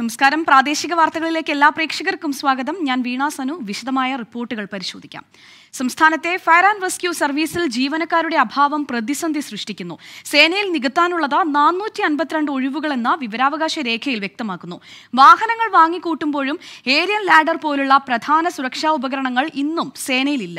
നമസ്കാരം പ്രാദേശിക വാർത്തകളിലേക്ക് എല്ലാ പ്രേക്ഷകർക്കും സ്വാഗതം ഞാൻ വീണ സനു വിശദമായ റിപ്പോർട്ടുകൾ പരിശോധിക്കാം സംസ്ഥാനത്തെ ഫയർ ആൻഡ് റെസ്ക്യൂ സർവീസിൽ ജീവനക്കാരുടെ അഭാവം പ്രതിസന്ധി സൃഷ്ടിക്കുന്നു സേനയിൽ നികത്താനുള്ളത് നാനൂറ്റി അൻപത്തിരണ്ട് ഒഴിവുകളെന്ന വിവരാവകാശ രേഖയിൽ വ്യക്തമാക്കുന്നു വാഹനങ്ങൾ വാങ്ങിക്കൂട്ടുമ്പോഴും ഏരിയൽ ലാഡർ പോലുള്ള പ്രധാന സുരക്ഷാ ഉപകരണങ്ങൾ ഇന്നും സേനയിലില്ല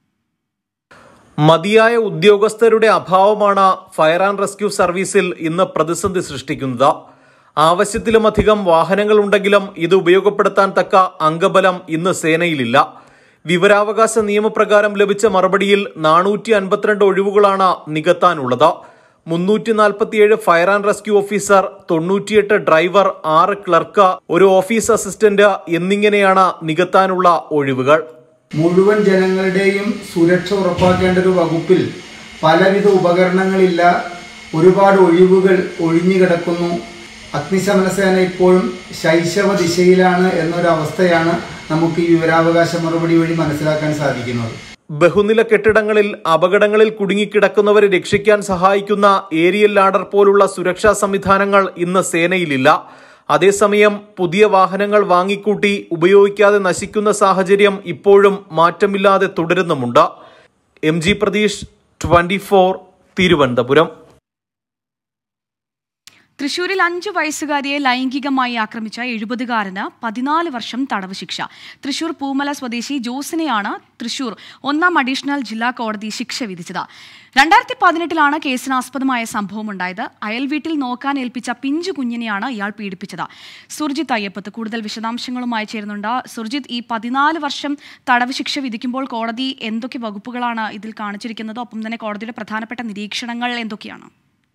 മതിയായ ഉദ്യോഗസ്ഥരുടെ അഭാവമാണ് ഫയർ ആൻഡ് റെസ്ക്യൂ സർവീസിൽ ഇന്ന് പ്രതിസന്ധി സൃഷ്ടിക്കുന്നത് ആവശ്യത്തിലുമധികം വാഹനങ്ങൾ ഉണ്ടെങ്കിലും ഇത് ഉപയോഗപ്പെടുത്താൻ തക്ക അംഗബലം ഇന്ന് സേനയിലില്ല വിവരാവകാശ നിയമപ്രകാരം ലഭിച്ച മറുപടിയിൽ നാനൂറ്റി അൻപത്തിരണ്ട് ഒഴിവുകളാണ് നികത്താനുള്ളത് മുന്നൂറ്റി നാൽപ്പത്തിയേഴ് ഫയർ ആൻഡ് റെസ്ക്യൂ ഓഫീസർ തൊണ്ണൂറ്റിയെട്ട് ഡ്രൈവർ ആറ് ക്ലർക്ക് ഒരു ഓഫീസ് അസിസ്റ്റന്റ് എന്നിങ്ങനെയാണ് നികത്താനുള്ള ഒഴിവുകൾ മുഴുവൻ ജനങ്ങളുടെയും സുരക്ഷ ഉറപ്പാക്കേണ്ട ഒരു വകുപ്പിൽ പലവിധ ഉപകരണങ്ങളില്ല ഒരുപാട് ഒഴിവുകൾ ഒഴിഞ്ഞു കിടക്കുന്നു അഗ്നിശമന സേന ഇപ്പോഴും ശൈശവ ദിശയിലാണ് എന്നൊരവസ്ഥയാണ് നമുക്ക് ഈ വിവരാവകാശ മറുപടി വഴി മനസ്സിലാക്കാൻ സാധിക്കുന്നത് ബഹുനില കെട്ടിടങ്ങളിൽ അപകടങ്ങളിൽ കുടുങ്ങിക്കിടക്കുന്നവരെ രക്ഷിക്കാൻ സഹായിക്കുന്ന ഏരിയൽ ലാഡർ പോലുള്ള സുരക്ഷാ സംവിധാനങ്ങൾ ഇന്ന് സേനയിലില്ല അതേസമയം പുതിയ വാഹനങ്ങൾ വാങ്ങിക്കൂട്ടി ഉപയോഗിക്കാതെ നശിക്കുന്ന സാഹചര്യം ഇപ്പോഴും മാറ്റമില്ലാതെ തുടരുന്നുമുണ്ട് M G Pratheesh twenty four Thiruvananthapuram തൃശൂരിൽ അഞ്ചു വയസ്സുകാരിയെ ലൈംഗികമായി ആക്രമിച്ച എഴുപതുകാരന് പതിനാല് വർഷം തടവ് ശിക്ഷ തൃശൂർ പൂമല സ്വദേശി ജോസിനെയാണ് തൃശൂർ ഒന്നാം അഡീഷണൽ ജില്ലാ കോടതി ശിക്ഷ വിധിച്ചത് രണ്ടായിരത്തി പതിനെട്ടിലാണ് കേസിനാസ്പദമായ സംഭവം ഉണ്ടായത് അയൽ വീട്ടിൽ നോക്കാൻ ഏൽപ്പിച്ച പിഞ്ചു കുഞ്ഞിനെയാണ് ഇയാൾ പീഡിപ്പിച്ചത് സുർജിത്ത് അയ്യപ്പത്ത് കൂടുതൽ വിശദാംശങ്ങളുമായി ചേരുന്നുണ്ട് സുർജിത്ത് ഈ പതിനാല് വർഷം തടവ് ശിക്ഷ വിധിക്കുമ്പോൾ കോടതി എന്തൊക്കെ വകുപ്പുകളാണ് ഇതിൽ കാണിച്ചിരിക്കുന്നത് ഒപ്പം തന്നെ കോടതിയുടെ പ്രധാനപ്പെട്ട നിരീക്ഷണങ്ങൾ എന്തൊക്കെയാണ്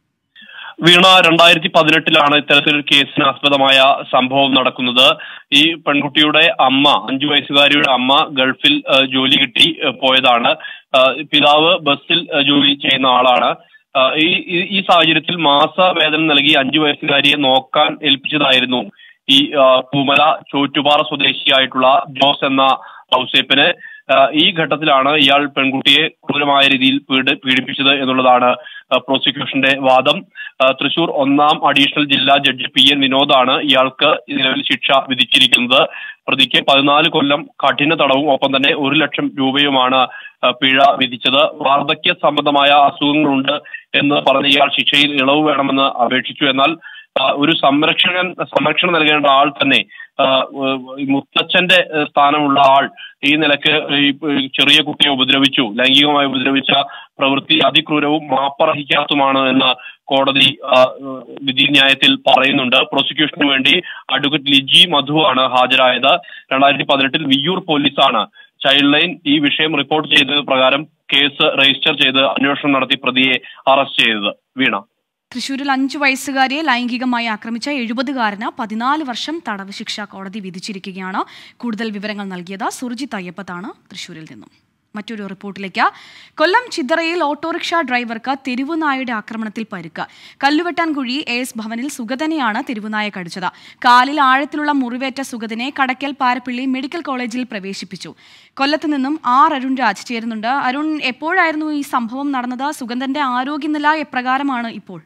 വീണ രണ്ടായിരത്തി പതിനെട്ടിലാണ് ഇത്തരത്തിലൊരു കേസിനാസ്പദമായ സംഭവം നടക്കുന്നത് ഈ പെൺകുട്ടിയുടെ അമ്മ അഞ്ചു വയസ്സുകാരിയുടെ അമ്മ ഗൾഫിൽ ഏഹ്, ജോലി കിട്ടി ഏഹ്, പോയതാണ് ഏഹ്, പിതാവ് ബസ്സിൽ ഏഹ്, ജോലി ചെയ്യുന്ന ആളാണ് ഏഹ്, ഈ ഈ- ഈ സാഹചര്യത്തിൽ മാസവേതനം നൽകി അഞ്ചു വയസ്സുകാരിയെ നോക്കാൻ ഏൽപ്പിച്ചതായിരുന്നു ഈ ഏഹ്, പൂമല ചോറ്റുപാറ സ്വദേശിയായിട്ടുള്ള ജോസ് എന്ന ഔസേപ്പിന് ഏഹ്, ഈ ഘട്ടത്തിലാണ് ഇയാൾ പെൺകുട്ടിയെ ക്രൂരമായ രീതിയിൽ പീഡ പീഡിപ്പിച്ചത് എന്നുള്ളതാണ് ഏഹ്, പ്രോസിക്യൂഷന്റെ വാദം ഏഹ്, തൃശൂർ ഒന്നാം അഡീഷണൽ ജില്ലാ ജഡ്ജി പി എൻ വിനോദാണ് ഇയാൾക്ക് നിലവിൽ ശിക്ഷ വിധിച്ചിരിക്കുന്നത് പ്രതിക്ക് പതിനാല് കൊല്ലം കഠിന തടവും ഒപ്പം തന്നെ ഒരു ലക്ഷം രൂപയുമാണ് ഏഹ്, പിഴ വിധിച്ചത് വാർദ്ധക്യ സംബന്ധമായ അസുഖങ്ങളുണ്ട് എന്ന് പറഞ്ഞ് ഇയാൾ ശിക്ഷയിൽ ഇളവ് വേണമെന്ന് അപേക്ഷിച്ചു എന്നാൽ ആ, ഒരു സംരക്ഷകൻ സംരക്ഷണം നൽകേണ്ട ആൾ തന്നെ ആ, ഈ മുത്തച്ഛന്റെ ഏഹ്, സ്ഥാനമുള്ള ആൾ ഈ നിലക്ക് ഈ ഈ ചെറിയ കുട്ടിയെ ഉപദ്രവിച്ചു ലൈംഗികമായി ഉപദ്രവിച്ച പ്രവൃത്തി അതിക്രൂരവും മാപ്പർഹിക്കാത്തതുമാണ് എന്ന് കോടതി ആ, ഏഹ്, വിധിന്യായത്തിൽ പറയുന്നുണ്ട് പ്രോസിക്യൂഷന് വേണ്ടി അഡ്വക്കേറ്റ് ലിജി മധുവാണ് ഹാജരായത് രണ്ടായിരത്തി പതിനെട്ടിൽ വിയ്യൂർ പോലീസാണ് ചൈൽഡ് ലൈൻ ഈ വിഷയം റിപ്പോർട്ട് ചെയ്തത് പ്രകാരം കേസ് രജിസ്റ്റർ ചെയ്ത് അന്വേഷണം നടത്തി പ്രതിയെ അറസ്റ്റ് ചെയ്തത് വീണ തൃശൂരിൽ അഞ്ചു വയസ്സുകാരിയെ ലൈംഗികമായി ആക്രമിച്ച എഴുപതുകാരന് പതിനാല് വർഷം തടവ് ശിക്ഷ കോടതി വിധിച്ചിരിക്കുകയാണ് കൂടുതൽ വിവരങ്ങൾ നൽകിയത് സുർജിത്ത് അയ്യപ്പത്താണ് തൃശൂരിൽ നിന്നും മറ്റൊരു റിപ്പോർട്ടിലേക്ക് കൊല്ലം ചിതറയിൽ ഓട്ടോറിക്ഷ ഡ്രൈവർക്ക് തെരുവുനായയുടെ ആക്രമണത്തിൽ പരുക്ക് കല്ലുവെട്ടാൻകുഴി എ എസ് ഭവനിൽ സുഗതനെയാണ് തെരുവുനായ കടിച്ചത് കാലിൽ ആഴത്തിലുള്ള മുറിവേറ്റ സുഗതനെ കടക്കൽ പാരപ്പള്ളി മെഡിക്കൽ കോളേജിൽ പ്രവേശിപ്പിച്ചു കൊല്ലത്ത് നിന്നും ആർ അരുൺ രാജ് ചേരുന്നുണ്ട് അരുൺ എപ്പോഴായിരുന്നു ഈ സംഭവം നടന്നത് സുഗന്ധന്റെ ആരോഗ്യനില എപ്രകാരമാണ് ഇപ്പോൾ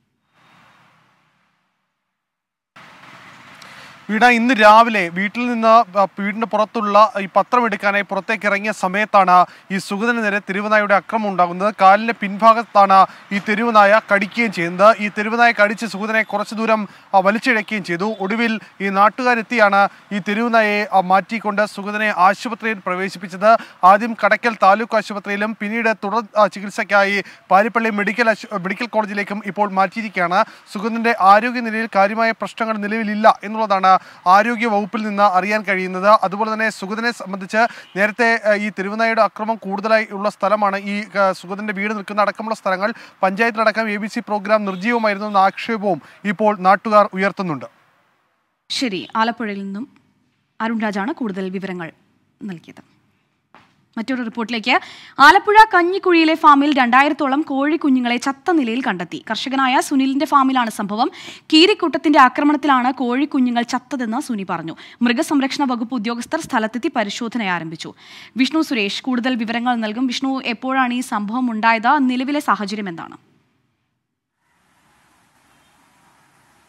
വീണ ഇന്ന് രാവിലെ വീട്ടിൽ നിന്ന് ആ, വീടിന് പുറത്തുള്ള ഈ പത്രം എടുക്കാനായി പുറത്തേക്ക് ഇറങ്ങിയ സമയത്താണ് ഈ സുഗതന് നേരെ തെരുവുനായുടെ അക്രമം ഉണ്ടാകുന്നത് കാലിന്റെ പിൻഭാഗത്താണ് ഈ തെരുവുനായ കടിക്കുകയും ചെയ്യുന്നത് ഈ തെരുവുനായ കടിച്ച് സുഗതനെ കുറച്ചു ദൂരം ആ, വലിച്ചിഴക്കുകയും ചെയ്തു ഒടുവിൽ ഈ നാട്ടുകാരെത്തിയാണ് ഈ തെരുവുനായെ ആ, മാറ്റിക്കൊണ്ട് സുഗതനെ ആശുപത്രിയിൽ പ്രവേശിപ്പിച്ചത് ആദ്യം കടക്കൽ താലൂക്ക് ആശുപത്രിയിലും പിന്നീട് തുടർ ആ, ചികിത്സയ്ക്കായി പാരിപ്പള്ളി മെഡിക്കൽ ആശു- മെഡിക്കൽ കോളേജിലേക്കും ഇപ്പോൾ മാറ്റിയിരിക്കുകയാണ് സുഗതന്റെ ആരോഗ്യനിലയിൽ കാര്യമായ പ്രശ്നങ്ങൾ നിലവിലില്ല എന്നുള്ളതാണ് ആരോഗ്യ വകുപ്പിൽ നിന്ന് അറിയാൻ കഴിയുന്നത് അതുപോലെ തന്നെ സുഗതനെ സംബന്ധിച്ച് നേരത്തെ ഏഹ്, ഈ തിരുവനായുടെ അക്രമം കൂടുതലായി ഉള്ള സ്ഥലമാണ് ഈ ഏഹ്, സുഗതന്റെ വീട് നിൽക്കുന്ന അടക്കമുള്ള സ്ഥലങ്ങൾ പഞ്ചായത്തിലടക്കം എ ബി സി പ്രോഗ്രാം നിർജ്ജീവമായിരുന്നു എന്ന ആക്ഷേപവും ഇപ്പോൾ നാട്ടുകാർ ഉയർത്തുന്നുണ്ട് ശരി ആലപ്പുഴയിൽ നിന്നും അരുൺ രാജാണ് കൂടുതൽ വിവരങ്ങൾ നൽകിയത് മറ്റൊരു റിപ്പോർട്ടിലേക്ക് ആലപ്പുഴ കഞ്ഞിക്കുഴിയിലെ ഫാമിൽ രണ്ടായിരത്തോളം കോഴിക്കുഞ്ഞുങ്ങളെ ചത്ത നിലയിൽ കണ്ടെത്തി കർഷകനായ സുനിലിന്റെ ഫാമിലാണ് സംഭവം കീരിക്കൂട്ടത്തിന്റെ ആക്രമണത്തിലാണ് കോഴിക്കുഞ്ഞുങ്ങൾ ചത്തതെന്ന് സുനി പറഞ്ഞു മൃഗസംരക്ഷണ വകുപ്പ് ഉദ്യോഗസ്ഥർ സ്ഥലത്തെത്തി പരിശോധന ആരംഭിച്ചു വിഷ്ണു സുരേഷ് കൂടുതൽ വിവരങ്ങൾ നൽകും വിഷ്ണു എപ്പോഴാണ് ഈ സംഭവം ഉണ്ടായത് നിലവിലെ സാഹചര്യം എന്താണ്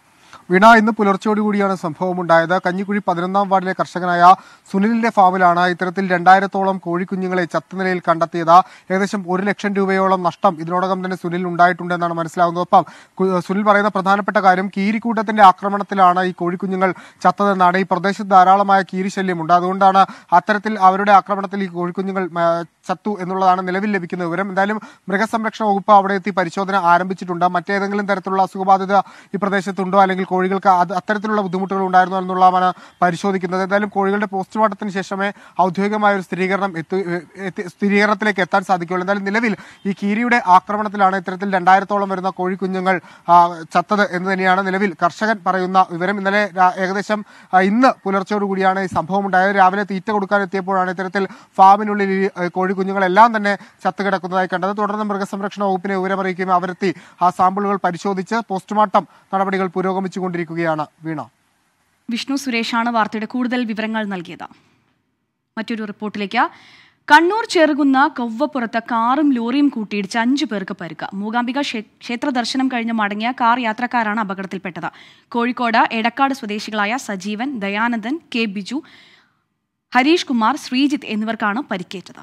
വീണ ഇന്ന് പുലർച്ചയോടുകൂടിയാണ് സംഭവം ഉണ്ടായത് കഞ്ഞിക്കുഴി പതിനൊന്നാം വാർഡിലെ കർഷകനായ സുനിലിന്റെ ഫാമിലാണ് ഇത്തരത്തിൽ രണ്ടായിരത്തോളം കോഴിക്കുഞ്ഞുങ്ങളെ ചത്ത നിലയിൽ കണ്ടെത്തിയത് ഏകദേശം ഒരു ലക്ഷം രൂപയോളം നഷ്ടം ഇതിനോടകം തന്നെ സുനിൽ ഉണ്ടായിട്ടുണ്ടെന്നാണ് മനസ്സിലാകുന്നത് ഒപ്പം കു- സുനിൽ പറയുന്ന പ്രധാനപ്പെട്ട കാര്യം കീരിക്കൂട്ടത്തിന്റെ ആക്രമണത്തിലാണ് ഈ കോഴിക്കുഞ്ഞുങ്ങൾ ചത്തതെന്നാണ് ഈ പ്രദേശത്ത് ധാരാളമായ കീരിശല്യമുണ്ട് അതുകൊണ്ടാണ് അത്തരത്തിൽ അവരുടെ ആക്രമണത്തിൽ ഈ കോഴിക്കുഞ്ഞുങ്ങൾ ആ, ചത്തു എന്നുള്ളതാണ് നിലവിൽ ലഭിക്കുന്ന വിവരം എന്തായാലും മൃഗസംരക്ഷണ വകുപ്പ് അവിടെ എത്തി പരിശോധന ആരംഭിച്ചിട്ടുണ്ട് മറ്റേതെങ്കിലും തരത്തിലുള്ള അസുഖബാധിത ഈ പ്രദേശത്തുണ്ടോ അല്ലെങ്കിൽ കോഴികൾക്ക് അത് അത്തരത്തിലുള്ള ബുദ്ധിമുട്ടുകൾ ഉണ്ടായിരുന്നോ എന്നുള്ളതാണ് പരിശോധിക്കുന്നത് എന്തായാലും കോഴികളുടെ പോസ്റ്റ്മോർട്ടത്തിന് ശേഷമേ ഔദ്യോഗികമായ ഒരു സ്ഥിരീകരണം എത്തു എത്തി- സ്ഥിരീകരണത്തിലേക്ക് എത്താൻ സാധിക്കുകയുള്ളൂ എന്തായാലും നിലവിൽ ഈ കീരിയുടെ ആക്രമണത്തിലാണ് ഇത്തരത്തിൽ രണ്ടായിരത്തോളം വരുന്ന കോഴിക്കുഞ്ഞുങ്ങൾ ആ, ചത്തത് എന്ന് തന്നെയാണ് നിലവിൽ കർഷകൻ പറയുന്ന വിവരം ഇന്നലെ രാ- ഏകദേശം ആ, ഇന്ന് പുലർച്ചയോടുകൂടിയാണ് ഈ സംഭവം ഉണ്ടായത് രാവിലെ തീറ്റ കൊടുക്കാൻ എത്തിയപ്പോഴാണ് ഇത്തരത്തിൽ ഫാമിനുള്ളിൽ ഈ ഏ, കോഴിക്കുഞ്ഞുങ്ങളെല്ലാം തന്നെ ചത്തുകിടക്കുന്നതായി കണ്ടത് തുടർന്ന് മൃഗസംരക്ഷണ വകുപ്പിനെ വിവരമറിയിക്കുകയും അവരെത്തി ആ സാമ്പിളുകൾ പരിശോധിച്ച് പോസ്റ്റ്മോർട്ടം നടപടികൾ പുരോഗമിച്ചുകൊണ്ടിരിക്കുകയാണ് വീണ വിഷ്ണു സുരേഷാണ് വാർത്തയുടെ കൂടുതൽ വിവരങ്ങൾ നൽകിയത് മറ്റൊരു റിപ്പോർട്ടിലേക്ക് കണ്ണൂർ ചെറുകുന്ന കൊവ്വപ്പുറത്ത് കാറും ലോറിയും കൂട്ടിയിടിച്ച് അഞ്ചു പേർക്ക് പരുക്ക് മൂകാംബിക ക്ഷേ- ക്ഷേത്ര ദർശനം കഴിഞ്ഞ് മടങ്ങിയ കാർ യാത്രക്കാരാണ് അപകടത്തിൽപ്പെട്ടത് കോഴിക്കോട് എടക്കാട് സ്വദേശികളായ സജീവൻ ദയാനന്ദൻ കെ ബിജു ഹരീഷ് കുമാർ ശ്രീജിത്ത് എന്നിവർക്കാണ് പരിക്കേറ്റത്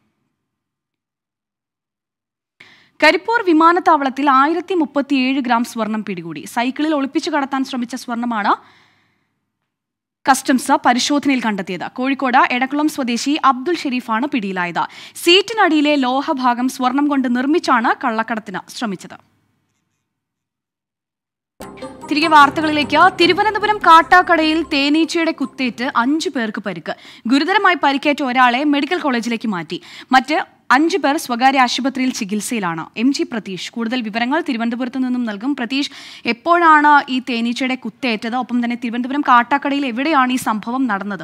കരിപ്പൂർ വിമാനത്താവളത്തിൽ ആയിരത്തി മുപ്പത്തിയേഴ് ഗ്രാം സ്വർണം പിടികൂടി സൈക്കിളിൽ ഒളിപ്പിച്ചു കടത്താൻ ശ്രമിച്ച സ്വർണമാണ് കസ്റ്റംസ് പരിശോധനയിൽ കണ്ടെത്തിയത് കോഴിക്കോട് എടക്കുളം സ്വദേശി അബ്ദുൾ ഷെരീഫാണ് പിടിയിലായത് സീറ്റിനടിയിലെ ലോഹഭാഗം സ്വർണം കൊണ്ട് നിർമ്മിച്ചാണ് കള്ളക്കടത്തിന് ശ്രമിച്ചത് തിരികെ വാർത്തകളിലേക്ക് തിരുവനന്തപുരം കാട്ടാക്കടയിൽ തേനീച്ചയുടെ കുത്തേറ്റ് അഞ്ചു പേർക്ക് പരിക്ക് ഗുരുതരമായി പരിക്കേറ്റ ഒരാളെ മെഡിക്കൽ കോളേജിലേക്ക് മാറ്റി മറ്റ് അഞ്ചു പേർ സ്വകാര്യ ആശുപത്രിയിൽ ചികിത്സയിലാണ് എം ജി പ്രതീഷ് കൂടുതൽ വിവരങ്ങൾ തിരുവനന്തപുരത്ത് നിന്നും നൽകും പ്രതീഷ് എപ്പോഴാണ് ഈ തേനീച്ചയുടെ കുത്തേറ്റത് ഒപ്പം തന്നെ തിരുവനന്തപുരം കാട്ടാക്കടയിൽ എവിടെയാണ് ഈ സംഭവം നടന്നത്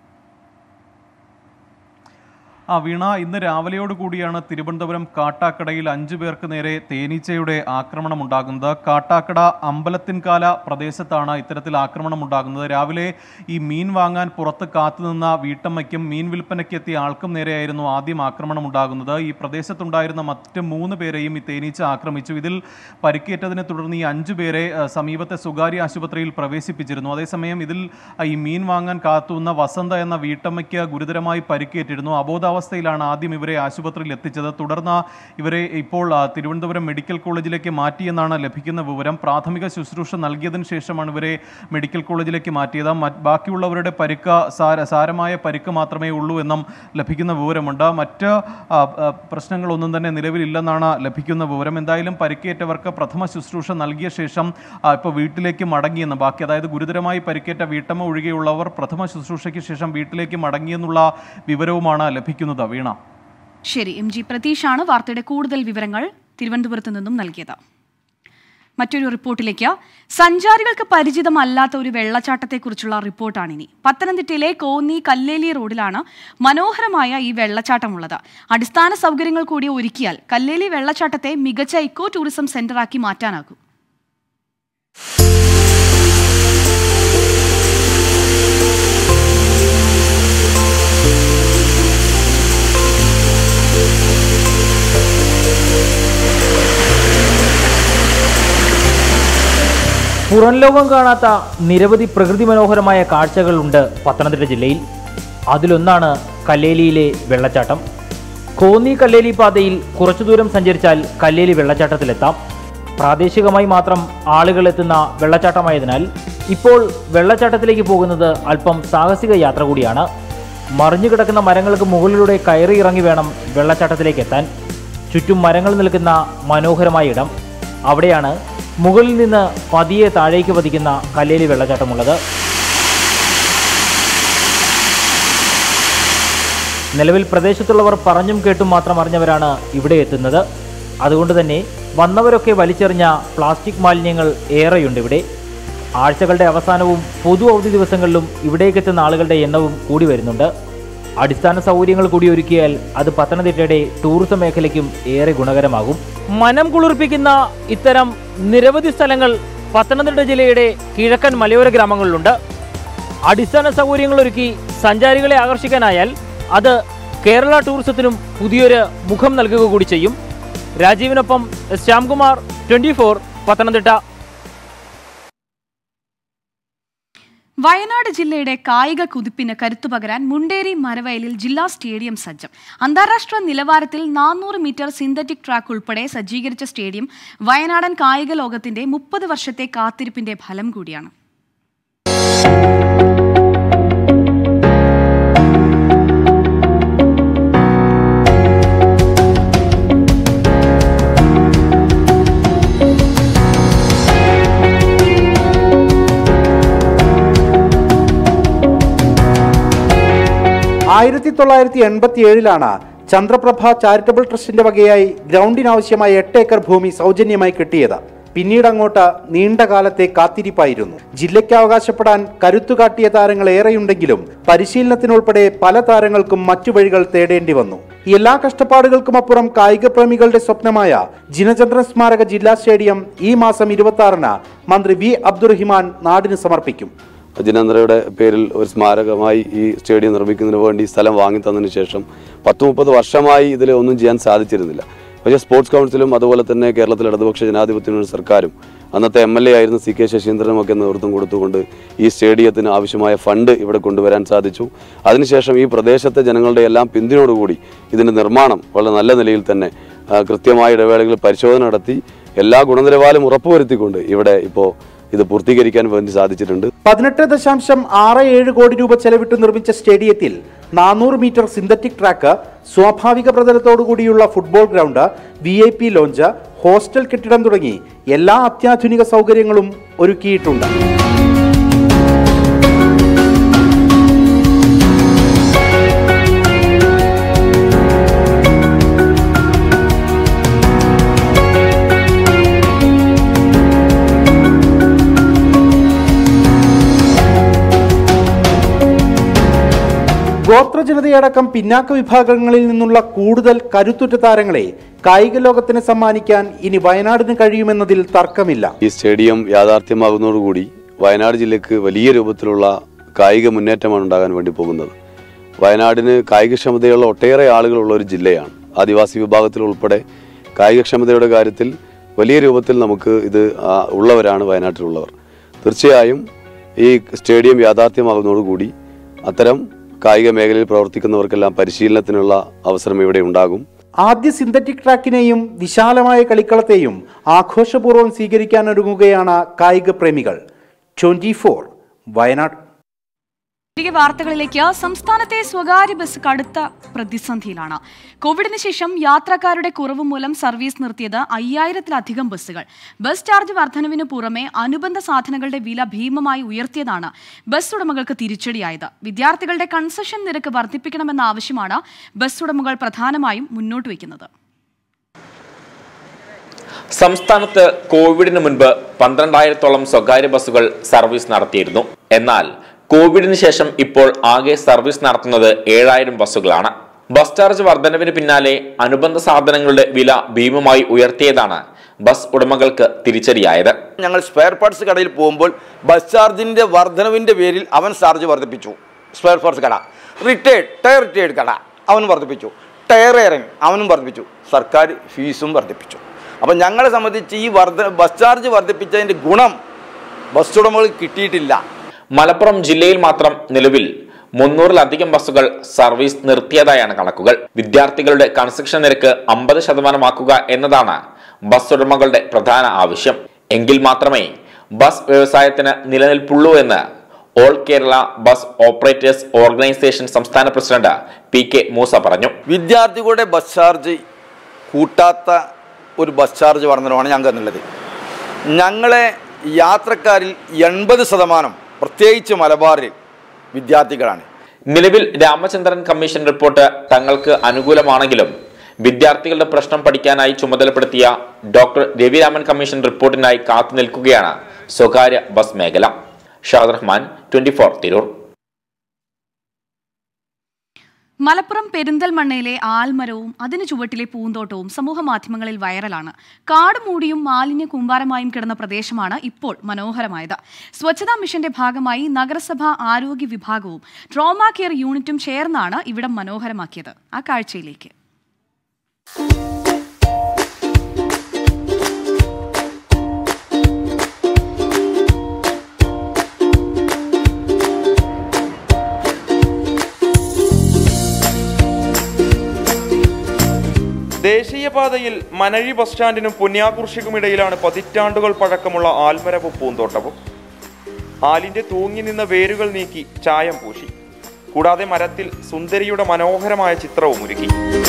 ആ വീണ ഇന്ന് രാവിലെയോട് കൂടിയാണ് തിരുവനന്തപുരം കാട്ടാക്കടയിൽ അഞ്ചു പേർക്ക് നേരെ തേനീച്ചയുടെ ആക്രമണം ഉണ്ടാകുന്നത് കാട്ടാക്കട അമ്പലത്തിൻകാല പ്രദേശത്താണ് ഇത്തരത്തിൽ ആക്രമണം ഉണ്ടാകുന്നത് രാവിലെ ഈ മീൻ വാങ്ങാൻ പുറത്ത് കാത്തുനിന്ന വീട്ടമ്മയ്ക്കും മീൻ വിൽപ്പനയ്ക്ക് എത്തിയ ആൾക്കും നേരെയായിരുന്നു ആദ്യം ആക്രമണം ഉണ്ടാകുന്നത് ഈ പ്രദേശത്തുണ്ടായിരുന്ന മറ്റ് മൂന്ന് പേരെയും ഈ തേനീച്ച ആക്രമിച്ചു ഇതിൽ പരിക്കേറ്റതിനെ തുടർന്ന് ഈ അഞ്ചു പേരെ ആ, സമീപത്തെ സ്വകാര്യ ആശുപത്രിയിൽ പ്രവേശിപ്പിച്ചിരുന്നു അതേസമയം ഇതിൽ ആ, ഈ മീൻ വാങ്ങാൻ കാത്തുനിന്ന വസന്ത എന്ന വീട്ടമ്മയ്ക്ക് ഗുരുതരമായി പരിക്കേറ്റിരുന്നു അബോധാവസ്ഥയിലാണ് ആദ്യം ഇവരെ ആശുപത്രിയിൽ എത്തിച്ചത് തുടർന്ന് ഇവരെ ഇപ്പോൾ ആ, തിരുവനന്തപുരം മെഡിക്കൽ കോളേജിലേക്ക് മാറ്റിയെന്നാണ് ലഭിക്കുന്ന വിവരം പ്രാഥമിക ശുശ്രൂഷ നൽകിയതിനു ശേഷമാണ് ഇവരെ മെഡിക്കൽ കോളേജിലേക്ക് മാറ്റിയത് മറ്റ് ബാക്കിയുള്ളവരുടെ പരിക്ക് സാര സാരമായ പരിക്ക് മാത്രമേ ഉള്ളൂ എന്നും ലഭിക്കുന്ന വിവരമുണ്ട് മറ്റ് ആ, ആ, പ്രശ്നങ്ങളൊന്നും തന്നെ നിലവിലില്ലെന്നാണ് ലഭിക്കുന്ന വിവരം എന്തായാലും പരിക്കേറ്റവർക്ക് പ്രഥമ ശുശ്രൂഷ നൽകിയ ശേഷം ആ, ഇപ്പോൾ വീട്ടിലേക്ക് മടങ്ങിയെന്ന് ബാക്കി അതായത് ഗുരുതരമായി പരിക്കേറ്റ വീട്ടമ്മ ഒഴികെയുള്ളവർ പ്രഥമ ശുശ്രൂഷയ്ക്ക് ശേഷം വീട്ടിലേക്ക് മടങ്ങിയെന്നുള്ള വിവരവുമാണ് ലഭിക്കുന്നത് വീണ ശരി എം ജി പ്രതീഷാണ് വാർത്തയുടെ കൂടുതൽ വിവരങ്ങൾ തിരുവനന്തപുരത്ത് നിന്നും നൽകിയത് മറ്റൊരു റിപ്പോർട്ടിലേക്ക് സഞ്ചാരികൾക്ക് പരിചിതമല്ലാത്ത ഒരു വെള്ളച്ചാട്ടത്തെക്കുറിച്ചുള്ള റിപ്പോർട്ടാണിനി പത്തനംതിട്ടയിലെ കോന്നി കല്ലേലി റോഡിലാണ് മനോഹരമായ ഈ വെള്ളച്ചാട്ടമുള്ളത് അടിസ്ഥാന സൗകര്യങ്ങൾ കൂടി ഒരുക്കിയാൽ കല്ലേലി വെള്ളച്ചാട്ടത്തെ മികച്ച ഇക്കോ ടൂറിസം സെന്ററാക്കി മാറ്റാനാകും പുറം ലോകം കാണാത്ത നിരവധി പ്രകൃതി മനോഹരമായ കാഴ്ചകളുണ്ട് പത്തനംതിട്ട ജില്ലയിൽ അതിലൊന്നാണ് കല്ലേലിയിലെ വെള്ളച്ചാട്ടം കോന്നി കല്ലേലി പാതയിൽ കുറച്ചു ദൂരം സഞ്ചരിച്ചാൽ കല്ലേലി വെള്ളച്ചാട്ടത്തിലെത്താം പ്രാദേശികമായി മാത്രം ആളുകൾ എത്തുന്ന വെള്ളച്ചാട്ടമായതിനാൽ ഇപ്പോൾ വെള്ളച്ചാട്ടത്തിലേക്ക് പോകുന്നത് അല്പം സാഹസിക യാത്ര കൂടിയാണ് മറിഞ്ഞു കിടക്കുന്ന മരങ്ങൾക്ക് മുകളിലൂടെ കയറി ഇറങ്ങി വേണം വെള്ളച്ചാട്ടത്തിലേക്ക് എത്താൻ ചുറ്റും മരങ്ങൾ നിൽക്കുന്ന മനോഹരമായ ഇടം അവിടെയാണ് മുകളിൽ നിന്ന് പതിയെ താഴേക്ക് പതിക്കുന്ന കല്ലേലി വെള്ളച്ചാട്ടമുള്ളത് നിലവിൽ പ്രദേശത്തുള്ളവർ പറഞ്ഞും കേട്ടും മാത്രം അറിഞ്ഞവരാണ് ഇവിടെ എത്തുന്നത് അതുകൊണ്ട് തന്നെ വന്നവരൊക്കെ വലിച്ചെറിഞ്ഞ പ്ലാസ്റ്റിക് മാലിന്യങ്ങൾ ഏറെയുണ്ട് ഇവിടെ ആഴ്ചകളുടെ അവസാനവും പൊതു അവധി ദിവസങ്ങളിലും ഇവിടേക്കെത്തുന്ന ആളുകളുടെ എണ്ണവും കൂടി വരുന്നുണ്ട് അടിസ്ഥാന സൗകര്യങ്ങൾ കൂടി ഒരുക്കിയാൽ അത് പത്തനംതിട്ടയുടെ ടൂറിസം മേഖലയ്ക്കും ഏറെ ഗുണകരമാകും മനം കുളിർപ്പിക്കുന്ന ഇത്തരം നിരവധി സ്ഥലങ്ങൾ പത്തനംതിട്ട ജില്ലയുടെ കിഴക്കൻ മലയോര ഗ്രാമങ്ങളിലുണ്ട് അടിസ്ഥാന സൗകര്യങ്ങൾ ഒരുക്കി സഞ്ചാരികളെ ആകർഷിക്കാനായാൽ അത് കേരള ടൂറിസത്തിനും പുതിയൊരു മുഖം നൽകുക കൂടി ചെയ്യും രാജീവിനൊപ്പം ശ്യാംകുമാർ ട്വന്റി ഫോർ പത്തനംതിട്ട വയനാട് ജില്ലയുടെ കായിക കുതിപ്പിന് കരുത്തു പകരാൻ മുണ്ടേരി മരവയലിൽ ജില്ലാ സ്റ്റേഡിയം സജ്ജം അന്താരാഷ്ട്ര നിലവാരത്തിൽ നാനൂറ് മീറ്റർ സിന്തറ്റിക് ട്രാക്ക് ഉൾപ്പെടെ സജ്ജീകരിച്ച സ്റ്റേഡിയം വയനാടൻ കായിക ലോകത്തിന്റെ മുപ്പത് വർഷത്തെ കാത്തിരിപ്പിന്റെ ഫലം കൂടിയാണ് ആയിരത്തി തൊള്ളായിരത്തി എൺപത്തി ഏഴിലാണ് ചന്ദ്രപ്രഭ ചാരിറ്റബിൾ ട്രസ്റ്റിന്റെ വകയായി ഗ്രൗണ്ടിനാവശ്യമായ എട്ട് ഏക്കർ ഭൂമി സൗജന്യമായി കിട്ടിയത് പിന്നീട് അങ്ങോട്ട് നീണ്ട കാലത്തെ കാത്തിരിപ്പായിരുന്നു ജില്ലയ്ക്ക് അവകാശപ്പെടാൻ കരുത്തു കാട്ടിയ താരങ്ങൾ ഏറെയുണ്ടെങ്കിലും പരിശീലനത്തിനുൾപ്പെടെ പല താരങ്ങൾക്കും മറ്റു വഴികൾ തേടേണ്ടി വന്നു എല്ലാ കഷ്ടപ്പാടുകൾക്കും അപ്പുറം കായിക പ്രേമികളുടെ സ്വപ്നമായ ജിനചന്ദ്രൻ സ്മാരക ജില്ലാ സ്റ്റേഡിയം ഈ മാസം ഇരുപത്തി ആറിന് മന്ത്രി വി അബ്ദുറഹിമാൻ നാടിന് സമർപ്പിക്കും അജിനേന്ദ്രയുടെ പേരിൽ ഒരു സ്മാരകമായി ഈ സ്റ്റേഡിയം നിർമ്മിക്കുന്നതിന് വേണ്ടി സ്ഥലം വാങ്ങി തന്നതിന് ശേഷം പത്ത് മുപ്പത് വർഷമായി ഇതിൽ ഒന്നും ചെയ്യാൻ സാധിച്ചിരുന്നില്ല പക്ഷേ സ്പോർട്സ് കൗൺസിലും അതുപോലെ തന്നെ കേരളത്തിലെ ഇടതുപക്ഷ ജനാധിപത്യ മുന്നണി സർക്കാരും അന്നത്തെ എം എൽ എ ആയിരുന്ന സി കെ ശശീന്ദ്രനും ഒക്കെ നേതൃത്വം കൊടുത്തുകൊണ്ട് ഈ സ്റ്റേഡിയത്തിന് ആവശ്യമായ ഫണ്ട് ഇവിടെ കൊണ്ടുവരാൻ സാധിച്ചു അതിനുശേഷം ഈ പ്രദേശത്തെ ജനങ്ങളുടെ എല്ലാം പിന്തുണയോടുകൂടി ഇതിൻ്റെ നിർമ്മാണം വളരെ നല്ല നിലയിൽ തന്നെ ആ, കൃത്യമായ ഇടവേളകളിൽ പരിശോധന നടത്തി എല്ലാ ഗുണനിലവാരം ഉറപ്പുവരുത്തിക്കൊണ്ട് ഇവിടെ ഇപ്പോൾ ഇത് പൂർത്തീകരിക്കാൻ വേണ്ടി സാധിച്ചിട്ടുണ്ട് പതിനെട്ട് ദശാംശം ആറ് ഏഴ് കോടി രൂപ ചെലവിട്ട് നിർമ്മിച്ച സ്റ്റേഡിയത്തിൽ നാനൂറ് മീറ്റർ സിന്തറ്റിക് ട്രാക്ക് സ്വാഭാവിക പ്രതലത്തോടുകൂടിയുള്ള football ground V I P lounge hostel കെട്ടിടം തുടങ്ങി എല്ലാ അത്യാധുനിക സൗകര്യങ്ങളും ഒരുക്കിയിട്ടുണ്ട് ഗോത്രജനതയടക്കം പിന്നാക്ക വിഭാഗങ്ങളിൽ നിന്നുള്ള കൂടുതൽ കരുത്തുറ്റ താരങ്ങളെ കായിക ലോകത്തിന് സമ്മാനിക്കാൻ ഇനി വയനാടിന് കഴിയുമെന്നതിൽ തർക്കമില്ല ഈ സ്റ്റേഡിയം യാഥാർത്ഥ്യമാകുന്നതോടുകൂടി വയനാട് ജില്ലയ്ക്ക് വലിയ രൂപത്തിലുള്ള കായിക മുന്നേറ്റമാണ് ഉണ്ടാകാൻ വേണ്ടി പോകുന്നത് വയനാടിന് കായികക്ഷമതയുള്ള ഒട്ടേറെ ആളുകളുള്ള ഒരു ജില്ലയാണ് ആദിവാസി വിഭാഗത്തിൽ ഉൾപ്പെടെ കായികക്ഷമതയുടെ കാര്യത്തിൽ വലിയ രൂപത്തിൽ നമുക്ക് ഇത് ആ, ഉള്ളവരാണ് വയനാട്ടിലുള്ളവർ തീർച്ചയായും ഈ സ്റ്റേഡിയം യാഥാർത്ഥ്യമാകുന്നതോടുകൂടി അത്തരം കായിക മേഖലയിൽ പ്രവർത്തിക്കുന്നവർക്കെല്ലാം പരിശീലനത്തിനുള്ള അവസരം ഇവിടെ ഉണ്ടാകും ആദ്യ സിന്തറ്റിക് ട്രാക്കിനെയും വിശാലമായ കളിക്കളത്തെയും ആഘോഷപൂർവ്വം സ്വീകരിക്കാനൊരുങ്ങുകയാണ് കായിക പ്രേമികൾ ട്വന്റി വയനാട് തിരികെ വാർത്തകളിലേക്ക് സംസ്ഥാനത്തെ സ്വകാര്യ ബസ് കടുത്ത പ്രതിസന്ധിയിലാണ് കോവിഡിന് ശേഷം യാത്രക്കാരുടെ കുറവ് മൂലം സർവീസ് നിർത്തിയത് അയ്യായിരത്തിലധികം ബസ്സുകൾ ബസ് ചാർജ് വർധനവിന് പുറമെ അനുബന്ധ സാധനങ്ങളുടെ വില ഭീമമായി ഉയർത്തിയതാണ് ബസ് ഉടമകൾക്ക് തിരിച്ചടിയായത് വിദ്യാർത്ഥികളുടെ കൺസെഷൻ നിരക്ക് വർദ്ധിപ്പിക്കണമെന്ന ആവശ്യമാണ് ബസ് ഉടമകൾ പ്രധാനമായും മുന്നോട്ട് വയ്ക്കുന്നത് സംസ്ഥാനത്ത് കോവിഡിന് മുൻപ് പന്ത്രണ്ടായിരത്തോളം സ്വകാര്യ ബസ്സുകൾ സർവീസ് നടത്തിയിരുന്നു എന്നാൽ കോവിഡിന് ശേഷം ഇപ്പോൾ ആകെ സർവീസ് നടത്തുന്നത് ഏഴായിരം ബസ്സുകളാണ് ബസ് ചാർജ് വർധനവിന് പിന്നാലെ അനുബന്ധ സാധനങ്ങളുടെ വില ഭീമമായി ഉയർത്തിയതാണ് ബസ് ഉടമകൾക്ക് തിരിച്ചടിയായത് ഞങ്ങൾ സ്പെയർ പാർട്സ് കടയിൽ പോകുമ്പോൾ ബസ് ചാർജിൻ്റെ വർധനവിൻ്റെ പേരിൽ അവൻ ചാർജ് വർദ്ധിപ്പിച്ചു സ്പെയർ പാർട്സ് കട റിട്ടയർഡ് ടയർ റിട്ടയർഡ് കട അവൻ വർദ്ധിപ്പിച്ചു ടയർ എയറിങ് അവനും വർദ്ധിപ്പിച്ചു സർക്കാർ ഫീസും വർദ്ധിപ്പിച്ചു അപ്പം ഞങ്ങളെ സംബന്ധിച്ച് ഈ വർധ ബസ് ചാർജ് വർദ്ധിപ്പിച്ചതിൻ്റെ ഗുണം ബസ് ഉടമകൾക്ക് കിട്ടിയിട്ടില്ല മലപ്പുറം ജില്ലയിൽ മാത്രം നിലവിൽ മുന്നൂറിലധികം ബസ്സുകൾ സർവീസ് നിർത്തിയതായാണ് കണക്കുകൾ വിദ്യാർത്ഥികളുടെ കൺസ്ട്രക്ഷൻ നിരക്ക് അമ്പത് ശതമാനമാക്കുക എന്നതാണ് ബസ് ഉടമകളുടെ പ്രധാന ആവശ്യം എങ്കിൽ മാത്രമേ ബസ് വ്യവസായത്തിന് നിലനിൽപ്പുള്ളൂ എന്ന് all Kerala bus operators organisation സംസ്ഥാന പ്രസിഡന്റ് പി കെ മൂസ പറഞ്ഞു വിദ്യാർത്ഥികളുടെ ബസ് ചാർജ് കൂട്ടാത്ത ഒരു ബസ് ചാർജ് വർധനമാണ് ഞങ്ങൾക്ക് എന്നുള്ളത് ഞങ്ങളെ യാത്രക്കാരിൽ എൺപത് ശതമാനം പ്രത്യേകിച്ച് മലബാറിൽ വിദ്യാർത്ഥികളാണ് നിലവിൽ രാമചന്ദ്രൻ കമ്മീഷൻ റിപ്പോർട്ട് തങ്ങൾക്ക് അനുകൂലമാണെങ്കിലും വിദ്യാർത്ഥികളുടെ പ്രശ്നം പഠിക്കാനായി ചുമതലപ്പെടുത്തിയ ഡോക്ടർ രവിരാമൻ കമ്മീഷൻ റിപ്പോർട്ടിനായി കാത്തു നിൽക്കുകയാണ് സ്വകാര്യ ബസ് മേഖല ഷാദ് റഹ്മാൻ ട്വന്റി ഫോർ തിരൂർ മലപ്പുറം പെരിന്തൽമണ്ണയിലെ ആൽമരവും അതിനു ചുവട്ടിലെ പൂന്തോട്ടവും സമൂഹ മാധ്യമങ്ങളിൽ വൈറലാണ് കാട് മൂടിയും മാലിന്യ കൂമ്പാരമായും കിടന്ന പ്രദേശമാണ് ഇപ്പോൾ മനോഹരമായത് സ്വച്ഛതാ മിഷന്റെ ഭാഗമായി നഗരസഭ ആരോഗ്യ വിഭാഗവും ട്രോമാ കെയർ യൂണിറ്റും ചേർന്നാണ് ഇവിടം മനോഹരമാക്കിയത് ആ കാഴ്ചയിലേക്ക് ദേശീയപാതയിൽ മനഴി ബസ് സ്റ്റാൻഡിനും പുണ്യാകുർശിക്കുമിടയിലാണ് പതിറ്റാണ്ടുകൾ പഴക്കമുള്ള ആൽമരവും പൂന്തോട്ടവും ആലിന്റെ തൂങ്ങി നിന്ന വേരുകൾ നീക്കി ചായം പൂശി കൂടാതെ മരത്തിൽ സുന്ദരിയുടെ മനോഹരമായ ചിത്രവും ഒരുക്കി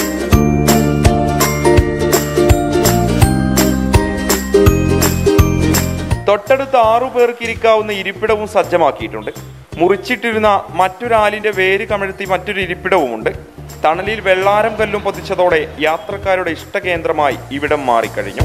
തൊട്ടടുത്ത് ആറു പേർക്ക് ഇരിക്കാവുന്ന ഇരിപ്പിടവും സജ്ജമാക്കിയിട്ടുണ്ട് മുറിച്ചിട്ടിരുന്ന മറ്റൊരാലിന്റെ വേര് കമഴ്ത്തി മറ്റൊരു ഇരിപ്പിടവുമുണ്ട് തണലിൽ വെള്ളാരം കല്ലും പതിച്ചതോടെ യാത്രക്കാരുടെ ഇഷ്ടകേന്ദ്രമായി ഇവിടം മാറിക്കഴിഞ്ഞു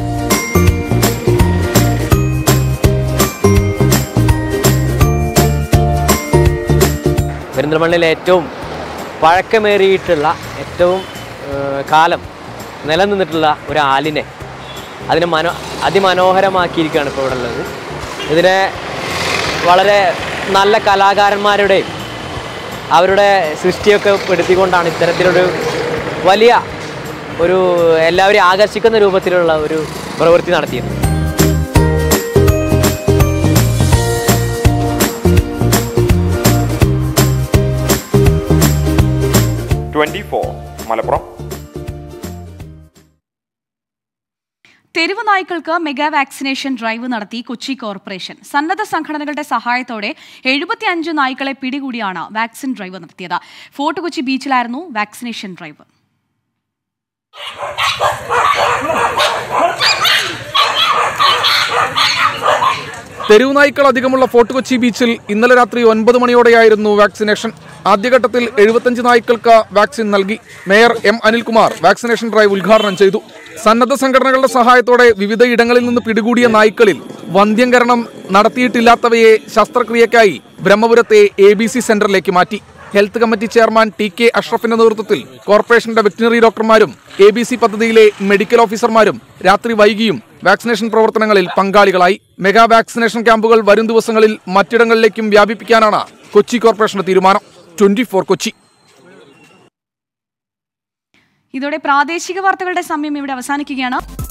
പെരിന്തൽമണ്ണയിലെ ഏറ്റവും പഴക്കമേറിയിട്ടുള്ള ഏറ്റവും ഏഹ്, കാലം നിലനിന്നിട്ടുള്ള ഒരു ആലിനെ അതിനെ മനോ അതിമനോഹരമാക്കിയിരിക്കുകയാണ് ഇപ്പോൾ ഇവിടെ ഉള്ളത് ഇതിനെ വളരെ നല്ല കലാകാരന്മാരുടെയും അവരുടെ സൃഷ്ടിയൊക്കെ പെടുത്തിക്കൊണ്ടാണ് ഇത്തരത്തിലൊരു വലിയ ഒരു എല്ലാവരെയും ആകർഷിക്കുന്ന രൂപത്തിലുള്ള ഒരു പ്രവൃത്തി നടത്തിയത് ട്വന്റി ഫോർ മലപ്പുറം തെരുവ് നായ്ക്കൾക്ക് മെഗാ വാക്സിനേഷൻ ഡ്രൈവ് നടത്തി കൊച്ചി കോർപ്പറേഷൻ സന്നദ്ധ സംഘടനകളുടെ സഹായത്തോടെ എഴുപത്തിയഞ്ച് നായ്ക്കളെ പിടികൂടിയാണ് വാക്സിൻ ഡ്രൈവ് നടത്തിയത് ഫോർട്ട് കൊച്ചി ബീച്ചിലായിരുന്നു വാക്സിനേഷൻ ഡ്രൈവ് തെരുവുനായ്ക്കൾ അധികമുള്ള ഫോർട്ട് കൊച്ചി ബീച്ചിൽ ഇന്നലെ രാത്രി ഒൻപത് മണിയോടെയായിരുന്നു വാക്സിനേഷൻ ആദ്യഘട്ടത്തിൽ എഴുപത്തഞ്ച് നായ്ക്കൾക്ക് വാക്സിൻ നൽകി mayor M Anilkumar vaccination drive ഉദ്ഘാടനം ചെയ്തു സന്നദ്ധ സംഘടനകളുടെ സഹായത്തോടെ വിവിധ ഇടങ്ങളിൽ നിന്ന് പിടികൂടിയ നായ്ക്കളിൽ വന്ധ്യംകരണം നടത്തിയിട്ടില്ലാത്തവയെ ശസ്ത്രക്രിയക്കായി ബ്രഹ്മപുരത്തെ എ ബി സി സെന്ററിലേക്ക് മാറ്റി health committee chairman T K അഷ്റഫിന്റെ നേതൃത്വത്തിൽ കോർപ്പറേഷന്റെ വെറ്റിനറി ഡോക്ടർമാരും എ ബി സി പദ്ധതിയിലെ മെഡിക്കൽ ഓഫീസർമാരും രാത്രി വൈകിയും വാക്സിനേഷൻ പ്രവർത്തനങ്ങളിൽ പങ്കാളികളായി മെഗാ വാക്സിനേഷൻ ക്യാമ്പുകൾ വരും ദിവസങ്ങളിൽ മറ്റിടങ്ങളിലേക്കും വ്യാപിപ്പിക്കാനാണ് കൊച്ചി കോർപ്പറേഷന്റെ തീരുമാനം ട്വന്റി കൊച്ചി ഇതോടെ പ്രാദേശിക വാർത്തകളുടെ സമയം ഇവിടെ അവസാനിക്കുകയാണ്